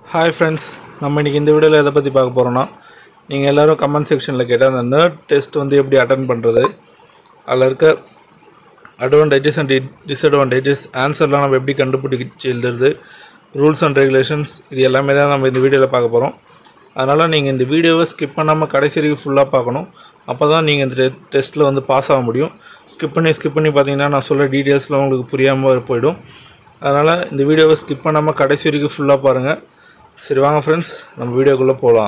hi friends நம்ம இன்றைக்கி இந்த வீடியோவில் எதை பற்றி பார்க்க போகிறோன்னா நீங்கள் எல்லோரும் கமெண்ட் செக்ஷனில் கேட்டால் அந்த நர்ட் டெஸ்ட் வந்து எப்படி அட்டன் பண்ணுறது அதில் இருக்க அட்வான்டேஜஸ் அண்ட் டிஸ்அட்வான்டேஜஸ் ஆன்சர்லாம் நம்ம எப்படி கண்டுபிடிச்சி எழுதுறது ரூல்ஸ் அண்ட் ரெகுலேஷன்ஸ் இது எல்லாமே தான் நம்ம இந்த வீடியோவில் பார்க்க போகிறோம் அதனால் நீங்கள் இந்த வீடியோவை ஸ்கிப் பண்ணாமல் கடைசி வரைக்கும் ஃபுல்லாக பார்க்கணும் அப்போ தான் நீங்கள் இந்த டெஸ்ட்டில் வந்து பாஸ் ஆக முடியும் ஸ்கிப் பண்ணி ஸ்கிப் பண்ணி பார்த்தீங்கன்னா நான் சொல்ல டீட்டெயில்ஸ்லாம் உங்களுக்கு புரியாமல் போயிடும் அதனால் இந்த வீடியோவை ஸ்கிப் பண்ணாமல் கடைசி வரைக்கும் ஃபுல்லாக பாருங்கள் சரி வாங்க ஃப்ரெண்ட்ஸ் நம்ம வீடியோக்குள்ளே போகலாம்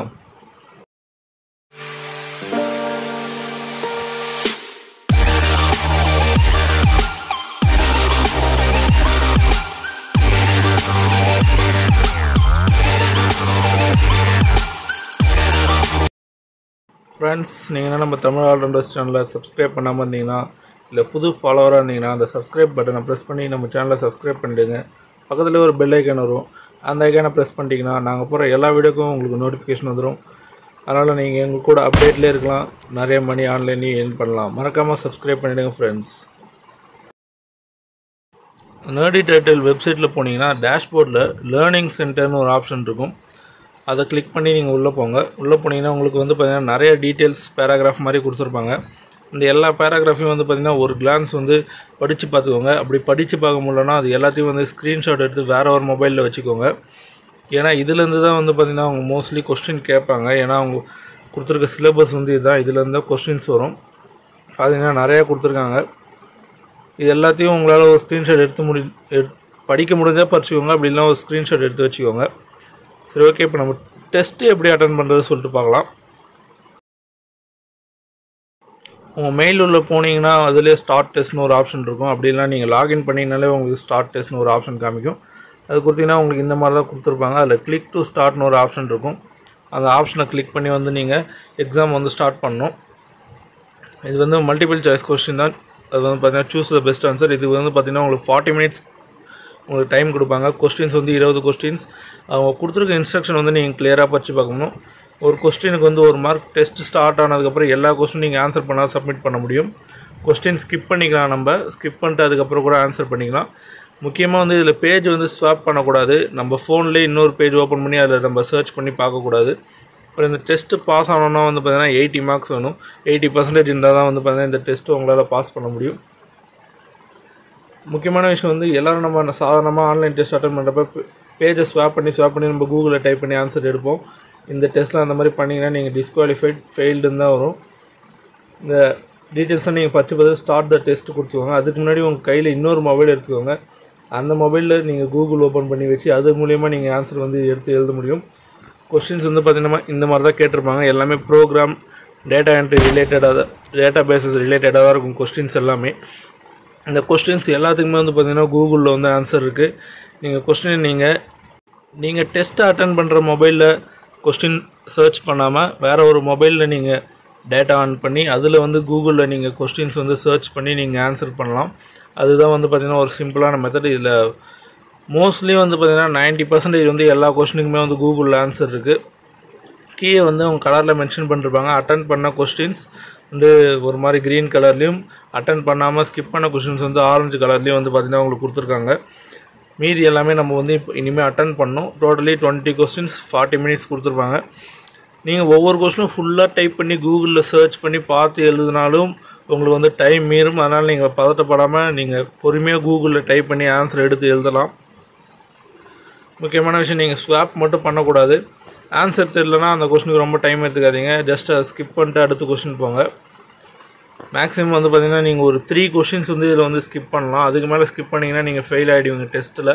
ஃப்ரெண்ட்ஸ் நீங்கள் என்ன நம்ம தமிழ் ஆல்ரவுண்டர்ஸ் சேனலில் சப்ஸ்கிரைப் பண்ணாமல் இருந்தீங்கன்னா இல்லை புது ஃபாலோவராக இருந்தீங்கன்னா அந்த சப்ஸ்கிரைப் பட்டனை ப்ரெஸ் பண்ணி நம்ம சேனலை சப்ஸ்கிரைப் பண்ணிவிடுங்க பக்கத்தில் ஒரு பெல் ஐக்கான் வரும் அந்த ஐக்கானை ப்ரெஸ் பண்ணிட்டீங்கன்னா நாங்கள் போகிற எல்லா வீடியோக்கும் உங்களுக்கு நோட்டிஃபிகேஷன் வந்துடும் அதனால் நீங்கள் எங்கள் கூட அப்டேட்லேயே இருக்கலாம் நிறைய மணி ஆன்லைன்லேயும் ஏர்ன் பண்ணலாம் மறக்காமல் சப்ஸ்கிரைப் பண்ணிவிடுங்க ஃப்ரெண்ட்ஸ் நேர்டி டைட்டில் வெப்சைட்டில் போனீங்கன்னா டேஷ்போர்டில் லேர்னிங் சென்டர்னு ஒரு ஆப்ஷன் இருக்கும் அதை கிளிக் பண்ணி நீங்கள் உள்ளே போங்க உள்ளே போனீங்கன்னா உங்களுக்கு வந்து பார்த்திங்கன்னா நிறைய டீட்டெயில்ஸ் பேராகிராஃப் மாதிரி கொடுத்துருப்பாங்க இந்த எல்லா பேராகிராஃபையும் வந்து பார்த்திங்கன்னா ஒரு கிளான்ஸ் வந்து படித்து பார்த்துக்கோங்க அப்படி படித்து பார்க்க முடியலன்னா அது எல்லாத்தையும் வந்து ஸ்க்ரீன்ஷாட் எடுத்து வேறு ஒரு மொபைலில் வச்சுக்கோங்க ஏன்னா இதுலேருந்து தான் வந்து பார்த்திங்கன்னா அவங்க மோஸ்ட்லி கொஸ்டின் கேட்பாங்க ஏன்னா அவங்க கொடுத்துருக்க சிலபஸ் வந்து இதுதான் இதுலேருந்து தான் கொஸ்டின்ஸ் வரும் பார்த்திங்கன்னா நிறையா கொடுத்துருக்காங்க இது எல்லாத்தையும் உங்களால் ஒரு ஸ்க்ரீன்ஷாட் எடுத்து முடி எடு படிக்க முடிஞ்சால் படிச்சுக்கோங்க அப்படி இல்லைனா ஒரு ஸ்க்ரீன்ஷாட் எடுத்து வச்சுக்கோங்க சரி ஓகே இப்போ நம்ம டெஸ்ட்டு எப்படி அட்டன் பண்ணுறது சொல்லிட்டு பார்க்கலாம் உங்கள் மெயில் உள்ள போனீங்கன்னா அதிலே ஸ்டார்ட் டெஸ்ட்னு ஒரு ஆப்ஷன் இருக்கும் அப்படி இல்லைனா நீங்கள் லாகின் பண்ணிங்கனாலே உங்களுக்கு ஸ்டார்ட் டெஸ்ட்னு ஒரு ஆப்ஷன் காமிக்கும் அது கொடுத்தீங்கன்னா உங்களுக்கு இந்த மாதிரி தான் கொடுத்துருப்பாங்க அதில் கிளிக் டு ஸ்டார்ட்னு ஒரு ஆப்ஷன் இருக்கும் அந்த ஆப்ஷனை கிளிக் பண்ணி வந்து நீங்கள் எக்ஸாம் வந்து ஸ்டார்ட் பண்ணணும் இது வந்து மல்டிபிள் சாய்ஸ் கொஸ்டின் தான் அது வந்து பார்த்தீங்கன்னா சூஸ் த பெஸ்ட் ஆன்சர் இது வந்து பார்த்தீங்கன்னா உங்களுக்கு ஃபார்ட்டி மினிட்ஸ் உங்களுக்கு டைம் கொடுப்பாங்க கொஸ்டின்ஸ் வந்து இருபது கொஸ்டின்ஸ் அவங்க கொடுத்துருக்க இன்ஸ்ட்ரக்ஷன் வந்து நீங்கள் கிளியராக படித்து பார்க்கணும் ஒரு கொஸ்டினுக்கு வந்து ஒரு மார்க் டெஸ்ட் ஸ்டார்ட் ஆனதுக்கப்புறம் எல்லா கொஸ்டின் நீங்கள் ஆன்சர் பண்ணால் சப்மிட் பண்ண முடியும் கொஸ்டின் ஸ்கிப் பண்ணிக்கலாம் நம்ம ஸ்கிப் பண்ணிட்டு அதுக்கப்புறம் கூட ஆன்சர் பண்ணிக்கலாம் முக்கியமாக வந்து இதில் பேஜ் வந்து ஸ்வாப் பண்ணக்கூடாது நம்ம ஃபோன்லேயே இன்னொரு பேஜ் ஓப்பன் பண்ணி அதில் நம்ம சர்ச் பண்ணி பார்க்கக்கூடாது அப்புறம் இந்த டெஸ்ட்டு பாஸ் ஆனோன்னா வந்து பார்த்தீங்கன்னா எயிட்டி மார்க்ஸ் வேணும் எயிட்டி பர்சன்டேஜ் இருந்தால் தான் வந்து பார்த்தீங்கன்னா இந்த டெஸ்ட்டு உங்களால் பாஸ் பண்ண முடியும் முக்கியமான விஷயம் வந்து எல்லோரும் நம்ம சாதாரணமாக ஆன்லைன் டெஸ்ட் அட்டன் பண்ணுறப்ப பேஜை ஸ்வாப் பண்ணி ஸ்வாப் பண்ணி நம்ம கூகுளில் டைப் பண்ணி ஆன்சர் எடுப்போம் இந்த டெஸ்ட்டில் அந்த மாதிரி பண்ணிங்கன்னா நீங்கள் டிஸ்குவாலிஃபைட் ஃபெயில்டுன்னு தான் வரும் இந்த டீட்டெயில்ஸை நீங்கள் பத்து பதில் ஸ்டார்ட் த டெஸ்ட் கொடுத்துக்கோங்க அதுக்கு முன்னாடி உங்கள் கையில் இன்னொரு மொபைல் எடுத்துக்கோங்க அந்த மொபைலில் நீங்கள் கூகுள் ஓப்பன் பண்ணி வச்சு அது மூலியமாக நீங்கள் ஆன்சர் வந்து எடுத்து எழுத முடியும் கொஸ்டின்ஸ் வந்து பார்த்திங்கன்னா இந்த மாதிரி தான் கேட்டிருப்பாங்க எல்லாமே ப்ரோக்ராம் டேட்டா என்ட்ரி ரிலேட்டடாக டேட்டா பேசஸ் ரிலேட்டடாக தான் இருக்கும் கொஸ்டின்ஸ் எல்லாமே இந்த கொஸ்டின்ஸ் எல்லாத்துக்குமே வந்து பார்த்திங்கன்னா கூகுளில் வந்து ஆன்சர் இருக்குது நீங்கள் கொஸ்டின் நீங்கள் நீங்கள் டெஸ்ட்டை அட்டன் பண்ணுற மொபைலில் கொஸ்டின் சர்ச் பண்ணாமல் வேறு ஒரு மொபைலில் நீங்கள் டேட்டா ஆன் பண்ணி அதில் வந்து கூகுளில் நீங்கள் கொஸ்டின்ஸ் வந்து சர்ச் பண்ணி நீங்கள் ஆன்சர் பண்ணலாம் அதுதான் வந்து பார்த்திங்கன்னா ஒரு சிம்பிளான மெத்தட் இதில் மோஸ்ட்லி வந்து பார்த்திங்கன்னா நைன்ட்டி பர்சன்டேஜ் வந்து எல்லா கொஸ்டினுக்குமே வந்து கூகுளில் ஆன்சர் இருக்குது கீழே வந்து அவங்க கலரில் மென்ஷன் பண்ணிருப்பாங்க அட்டன் பண்ண கொஸ்டின்ஸ் வந்து ஒரு மாதிரி க்ரீன் கலர்லேயும் அட்டன் பண்ணாமல் ஸ்கிப் பண்ண கொஸ்டின்ஸ் வந்து ஆரஞ்சு கலர்லேயும் வந்து பார்த்திங்கன்னா உங்களுக்கு கொடுத்துருக்காங்க மீதி எல்லாமே நம்ம வந்து இப்போ இனிமேல் அட்டன் பண்ணோம் totally twenty questions forty minutes கொடுத்துருப்பாங்க நீங்கள் ஒவ்வொரு கொஸ்டினும் ஃபுல்லாக டைப் பண்ணி கூகுளில் சர்ச் பண்ணி பார்த்து எழுதினாலும் உங்களுக்கு வந்து டைம் மீறும் அதனால் நீங்கள் பதட்டப்படாமல் நீங்கள் பொறுமையாக கூகுளில் டைப் பண்ணி ஆன்சர் எடுத்து எழுதலாம் முக்கியமான விஷயம் நீங்கள் ஸ்வாப் மட்டும் பண்ணக்கூடாது ஆன்சர் தெரியலனா அந்த கொஸ்டினுக்கு ரொம்ப டைம் எடுத்துக்காதீங்க ஜஸ்ட் அதை ஸ்கிப் பண்ணிட்டு அடுத்த கொஸ்டின் போங்க மேக்ஸிமம் வந்து பார்த்திங்கன்னா நீங்கள் ஒரு த்ரீ கொஷின்ஸ் வந்து இதில் வந்து ஸ்கிப் பண்ணலாம் அதுக்கு மேலே ஸ்கிப் பண்ணிங்கன்னா நீங்கள் ஃபெயில் ஆகிடுவீங்க டெஸ்ட்டில்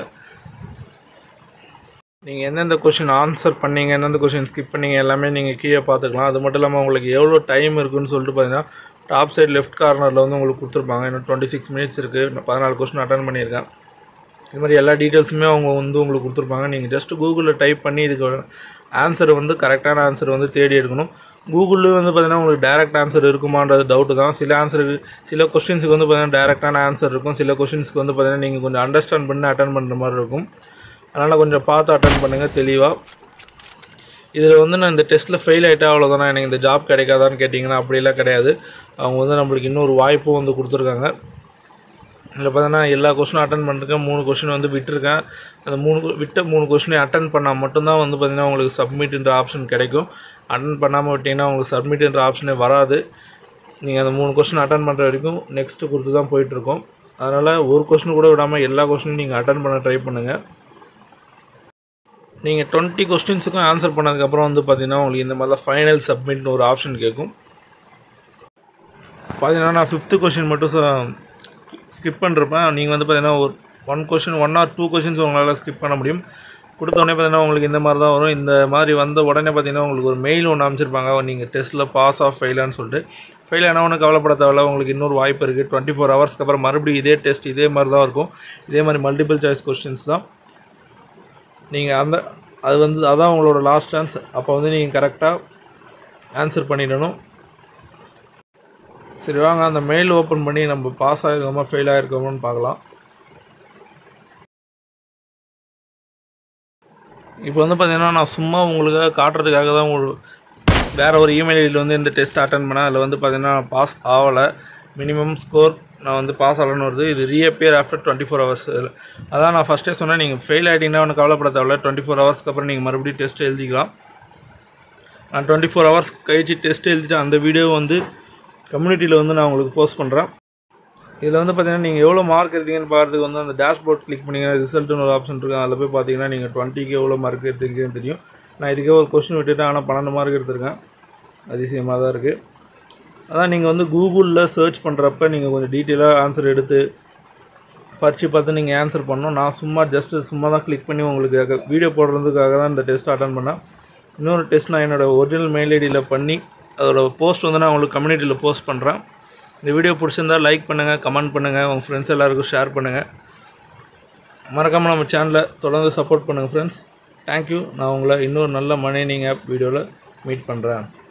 நீங்கள் எந்தெந்த கொஷின் ஆன்சர் பண்ணீங்க எந்தெந்த கொஷின் ஸ்கிப் பண்ணீங்க எல்லாமே நீங்கள் கீழே பார்த்துக்கலாம் அது மட்டும் இல்லாமல் உங்களுக்கு எவ்வளோ டைம் இருக்குதுன்னு சொல்லிட்டு பார்த்தீங்கன்னா டாப் சைடு லெஃப்ட் கார்னரில் வந்து உங்களுக்கு கொடுத்துருப்பாங்க இன்னும் டுவெண்ட்டி சிக்ஸ் மினிட்ஸ் இருக்குது நான் பதினாலு கொஸ்டின் அட்டன் பண்ணியிருக்கேன் இது மாதிரி எல்லா டீட்டெயில்ஸுமே அவங்க வந்து உங்களுக்கு கொடுத்துருப்பாங்க நீங்கள் ஜஸ்ட் கூகுளில் டைப் பண்ணி இதுக்கு ஆன்சர் வந்து கரெக்டான ஆன்சர் வந்து தேடி எடுக்கணும் கூகுளில் வந்து பார்த்திங்கன்னா உங்களுக்கு டேரக்ட் ஆன்சர் இருக்குமான்றது டவுட்டு தான் சில ஆன்சருக்கு சில கொஸ்டின்ஸுக்கு வந்து பார்த்திங்கன்னா டேரெக்டான ஆன்சர் இருக்கும் சில கொஸ்டின்ஸ்க்கு வந்து பார்த்திங்கன்னா நீங்கள் கொஞ்சம் அண்டர்ஸ்டாண்ட் பண்ணி அட்டன் பண்ணுற மாதிரி இருக்கும் அதனால் கொஞ்சம் பார்த்து அட்டன் பண்ணுங்கள் தெளிவாக இதில் வந்து நான் இந்த டெஸ்ட்டில் ஃபெயில் ஆகிட்டா அவ்வளோதானா எனக்கு இந்த ஜாப் கிடைக்காதான்னு கேட்டிங்கன்னா அப்படிலாம் கிடையாது அவங்க வந்து நம்மளுக்கு இன்னொரு வாய்ப்பும் வந்து கொடுத்துருக்காங்க இதில் பார்த்தீங்கன்னா எல்லா கொஷினும் அட்டன் பண்ணிருக்கேன் மூணு கொஷின் வந்து விட்டுருக்கேன் அந்த மூணு கு- விட்ட மூணு கொஷினை அட்டன் பண்ணால் மட்டும்தான் வந்து பார்த்தீங்கன்னா உங்களுக்கு சப்மிட்ன்ற ஆப்ஷன் கிடைக்கும் அட்டன் பண்ணாமல் விட்டிங்கன்னா உங்களுக்கு சப்மிட்ன்ற ஆப்ஷனே வராது நீங்கள் அந்த மூணு கொஷின் அட்டன் பண்ணுற வரைக்கும் நெக்ஸ்ட்டு கொடுத்து தான் போயிட்டுருக்கோம் அதனால் ஒரு கொஷின் கூட விடாமல் எல்லா கொஷினும் நீங்கள் அட்டன் பண்ண ட்ரை பண்ணுங்கள் நீங்கள் டுவெண்ட்டி கொஸ்டின்ஸுக்கும் ஆன்சர் பண்ணதுக்கப்புறம் வந்து பார்த்தீங்கன்னா உங்களுக்கு இந்த மாதிரிலாம் ஃபைனல் சப்மிட்னு ஒரு ஆப்ஷன் கேட்கும் பார்த்தீங்கன்னா நான் ஃபிஃப்த்து கொஷின் மட்டும் ஸ்கிப் பண்ணிருப்பேன் நீங்கள் வந்து பார்த்தீங்கன்னா ஒரு one question one or two questions உங்களால் ஸ்கிப் பண்ண முடியும் கொடுத்த உடனே பார்த்தீங்கன்னா உங்களுக்கு இந்த மாதிரி தான் வரும் இந்த மாதிரி வந்த உடனே பார்த்தீங்கன்னா உங்களுக்கு ஒரு மெயில் ஒன்று அமைச்சிருப்பாங்க நீங்கள் டெஸ்ட்டில் பாஸ் ஆஃப் ஃபெயிலான்னு சொல்லிட்டு ஃபெயில் ஆனால் ஒன்றும் கவலைப்பட தேவையில்ல உங்களுக்கு இன்னொரு வாய்ப்பு இருக்குது டுவெண்ட்டி ஃபோர் ஹவர்ஸ்க்கு அப்புறம் மறுபடியும் இதே டெஸ்ட் இதே மாதிரி தான் இருக்கும் இதே மாதிரி மல்டிபிள் சாய்ஸ் கொஸ்டின்ஸ் தான் நீங்கள் அந்த அது வந்து அதான் உங்களோட லாஸ்ட் சான்ஸ் அப்போ வந்து நீங்கள் கரெக்டாக ஆன்சர் பண்ணிடணும் சரி வாங்க அந்த மெயில் ஓப்பன் பண்ணி நம்ம பாஸ் ஆகிருக்கோமா ஃபெயில் ஆகிருக்கோமான்னு பார்க்கலாம் இப்போ வந்து பார்த்தீங்கன்னா நான் சும்மா உங்களுக்காக காட்டுறதுக்காக தான் உங்களுக்கு வேறு ஒரு இமெயில் ஐடியில் வந்து இந்த டெஸ்ட் அட்டன் பண்ணேன் அதில் வந்து பார்த்தீங்கன்னா பாஸ் ஆகலை மினிமம் ஸ்கோர் நான் வந்து பாஸ் ஆகலன்னு வருது இது reappear after twenty four hours அதான் நான் ஃபஸ்ட்டே சொன்னேன் நீங்கள் ஃபெயில் ஆகிட்டீங்கன்னா ஒன்று கவலைப்பட தேவையில்ல டுவெண்ட்டி ஃபோர் ஹவர்ஸ்க்கு அப்புறம் நீங்கள் மறுபடியும் டெஸ்ட் எழுதிக்கலாம் நான் டுவெண்ட்டி ஃபோர் ஹவர்ஸ் கழிச்சு டெஸ்ட் எழுதிட்டு அந்த வீடியோ வந்து கம்யூனிட்டியில் வந்து நான் உங்களுக்கு போஸ்ட் பண்ணுறேன் இதில் வந்து பார்த்தீங்கன்னா நீங்கள் எவ்வளோ மார்க் எடுத்தீங்கன்னு பார்க்கறதுக்கு வந்து அந்த டேஷ்போர்ட் கிளிக் பண்ணிங்கன்னா ரிசல்ட்னு ஒரு ஆப்ஷன் இருக்குது அதில் போய் பார்த்தீங்கன்னா நீங்கள் டுவெண்ட்டிக்கு எவ்வளோ மார்க் எடுத்துருக்கீங்கன்னு தெரியும் நான் இதுக்கே ஒரு கொஸ்டின் விட்டுட்டேன் ஆனால் பன்னெண்டு மார்க் எடுத்திருக்கேன் அதிசயமாக தான் இருக்குது அதான் நீங்கள் வந்து கூகுளில் சர்ச் பண்ணுறப்ப நீங்கள் கொஞ்சம் டீட்டெயிலாக ஆன்சர் எடுத்து பறித்து பார்த்து நீங்கள் ஆன்சர் பண்ணணும் நான் சும்மா ஜஸ்ட்டு சும்மா தான் கிளிக் பண்ணி உங்களுக்கு வீடியோ போடுறதுக்காக தான் இந்த டெஸ்ட் அட்டன் பண்ணேன் இன்னொரு டெஸ்ட் நான் என்னோடய ஒரிஜினல் மெயில் ஐடியில் பண்ணி அதோட போஸ்ட் வந்து நான் உங்களுக்கு கம்யூனிட்டியில் போஸ்ட் பண்ணுறேன் இந்த வீடியோ பிடிச்சிருந்தா லைக் பண்ணுங்கள் கமெண்ட் பண்ணுங்கள் உங்கள் ஃப்ரெண்ட்ஸ் எல்லாருக்கும் ஷேர் பண்ணுங்கள் மறக்காமல் நம்ம சேனலை தொடர்ந்து சப்போர்ட் பண்ணுங்கள் ஃப்ரெண்ட்ஸ் தேங்க்யூ நான் உங்களை இன்னொரு நல்ல மணி நீங்கள் ஆப் வீடியோவில் மீட் பண்ணுறேன்